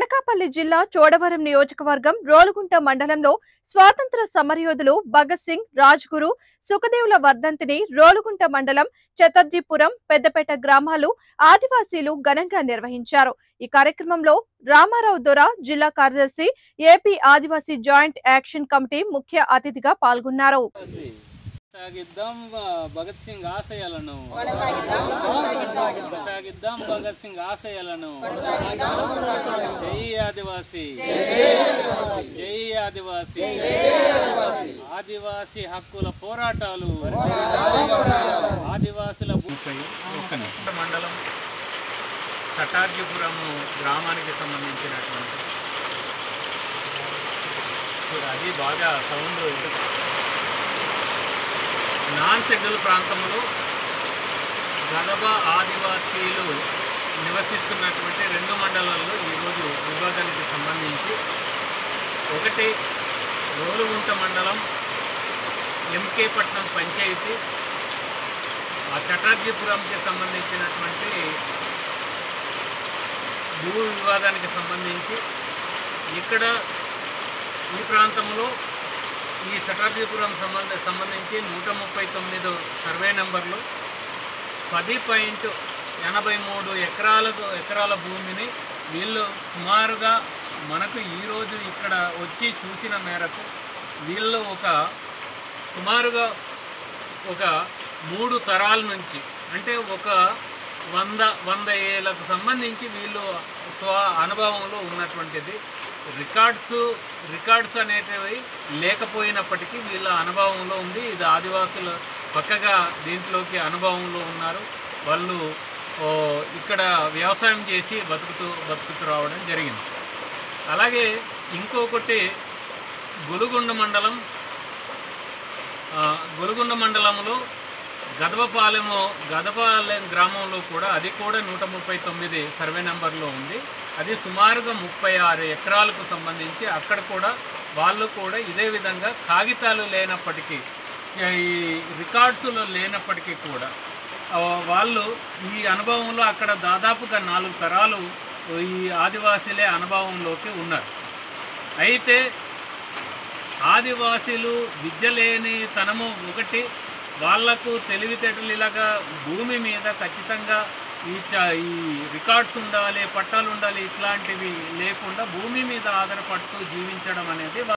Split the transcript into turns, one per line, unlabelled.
అనకాపల్లి జిల్లా చోడవరం నియోజకవర్గం రోలుగుంట మండలంలో స్వాతంత్ర సమరయోధులు భగత్ సింగ్ రాజ్గురు సుఖదేవుల వర్ధంతిని రోలుగుంట మండలం చతర్జీపురం పెద్దపేట గ్రామాలు ఆదివాసీలు ఘనంగా నిర్వహించారు ఈ కార్యక్రమంలో రామారావు దొర జిల్లా కార్యదర్శి AP Adivasi joint action committee ముఖ్య అతిథిగా పాల్గొన్నారు
కొనసాగిద్దాం ఆ, భగత్ సింగ్ ఆశయాలను కొనసాగిద్దాం భగత్ సింగ్ ఆశయాలను జై ఆదివాసి జై ఆదివాసి ఆదివాసి హక్కుల పోరాటాలు ఆదివాసుల భూ-
మండలం కటార్జీపురం గ్రామానికి సంబంధించినటువంటి చూడు, అది బాగా సౌండ్ నాన్ షెడ్యూల్ ప్రాంతంలో గదబ ఆదివాసీలు నివసిస్తున్నటువంటి రెండు మండలాల్లో ఈరోజు విభాగానికి సంబంధించి ఒకటి రోలుగుంట మండలం ఎంకే పట్నం పంచాయతీ ఆ చటార్జీపురంకి సంబంధించినటువంటి భూ వివాదానికి సంబంధించి ఇక్కడ ఈ ప్రాంతంలో ఈ చటార్జీపురం సంబంధ సంబంధించి నూట ముప్పై తొమ్మిది సర్వే నెంబర్లు పది పాయింట్ ఎనభై మూడు ఎకరాలకు ఎకరాల భూమిని వీళ్ళు సుమారుగా మనకు ఈరోజు ఇక్కడ వచ్చి చూసిన మేరకు వీళ్ళు ఒక సుమారుగా ఒక మూడు తరాల నుంచి అంటే ఒక వంద వంద ఏళ్ళకు సంబంధించి వీళ్ళు స్వ అనుభవంలో ఉన్నటువంటిది రికార్డ్స్ రికార్డ్స్ అనేటివి లేకపోయినప్పటికీ వీళ్ళ అనుభవంలో ఉంది ఇది ఆదివాసుల పక్కగా దీంట్లోకి అనుభవంలో ఉన్నారు వాళ్ళు ఓ, ఇక్కడ వ్యవసాయం చేసి బతుకుతూ బతుకుతూ రావడం జరిగింది అలాగే ఇంకొకటి గొలుగొండ మండలం ఆ, గొలుగొండ మండలంలో గదవపాలెము గదపాలెం గ్రామంలో కూడా అది కూడా నూట ముప్పై తొమ్మిది సర్వే నెంబర్లో ఉంది అది సుమారుగా ముప్పై ఆరు ఎకరాలకు సంబంధించి అక్కడ కూడా వాళ్ళు కూడా ఇదే విధంగా కాగితాలు లేనప్పటికీ ఈ రికార్డ్స్లో లేనప్పటికీ కూడా ఆ, వాళ్ళు ఈ అనుభవంలో అక్కడ దాదాపుగా నాలుగు తరాలు ఈ ఆదివాసీలే అనుభవంలోకి ఉన్నారు అయితే ఆదివాసీలు విద్య లేని తనము ఒకటి వాళ్లకు తెలివితేటలు ఇలాగా భూమి మీద ఖచ్చితంగా ఈ చ ఈ రికార్డ్స్ ఉండాలి పట్టాలు ఉండాలి ఇట్లాంటివి లేకుండా భూమి మీద ఆధారపడుతూ జీవించడం అనేది